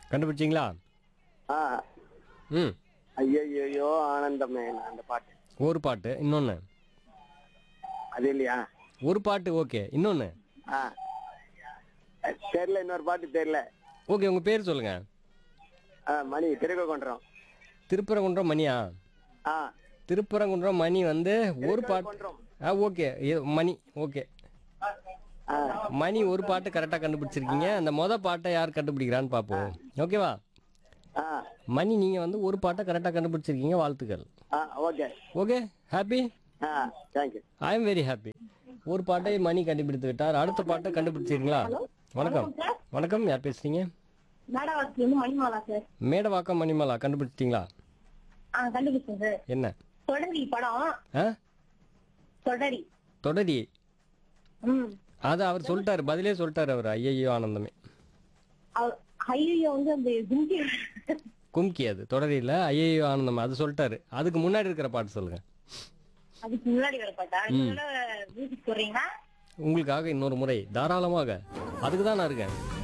கண்டுபிடிச்சிங்களா ஆ ம் ஐயோ ஆனந்தமே அந்த பாட்டு ஒரு பாட்டு இன்னொன்று அது இல்லையா ஒரு பாட்டு ஓகே இன்னொன்று ஆ தெரியல இன்னொரு பாட்டு தெரியல ஓகே உங்கள் பேர் சொல்லுங்கள் ஆ மணி திருக்க கொண்டுறோம் திருப்பரங்குன்றம் மணியா ஆ திருப்பரங்குன்றம் மணி வந்து ஒரு பாட்டு கொண்டுறோம் ஆ ஓகே இது மணி ஓகே ஆ மணி ஒரு பாட்டு கரெக்டாக கண்டுபிடிச்சிருக்கீங்க அந்த மொத பாட்டை யார் கண்டுபிடிக்கிறான்னு பார்ப்போம் ஓகேவா ஆ மணி நீங்கள் வந்து ஒரு பாட்டை கரெக்டாக கண்டுபிடிச்சிருக்கீங்க வாழ்த்துக்கள் ah okay okay happy ah thank you I am very happy ஒரு பாட்டை மணி கண்டுபிடித்து விட்டார் அடுத்த பாட்டை கண்டுபிடிச்சிருங்களா வணக்கம் வணக்கம் யார் பேசுறீங்க மேடவாக்கத்துல இருந்து மணிமாலா சார் மேடவாக்கம் மணிமலா கண்டுபிடிச்சிட்டிங்களா ஆ கண்டுபிடிச்சேன் சார் என்ன தொடரி படம் ஆ தொடரி தொடரி ம் அது அவர் சொல்லிட்டாரு பதிலே சொல்லிட்டாரு அவர் ஐயையோ ஆனந்தமே ஐயோ வந்து அந்த கும்கி கும்கி அது தொடரியில் ஐயையோ ஆனந்தம் அது சொல்லிட்டாரு அதுக்கு முன்னாடி இருக்கிற பாட்டு சொல்லுங்க அதுக்கு முன்னாடி வர பாட்டா இதோட மியூசிக் போடுறீங்களா உங்களுக்காக இன்னொரு முறை தாராளமாக அதுக்கு தான் நான் இருக்கேன்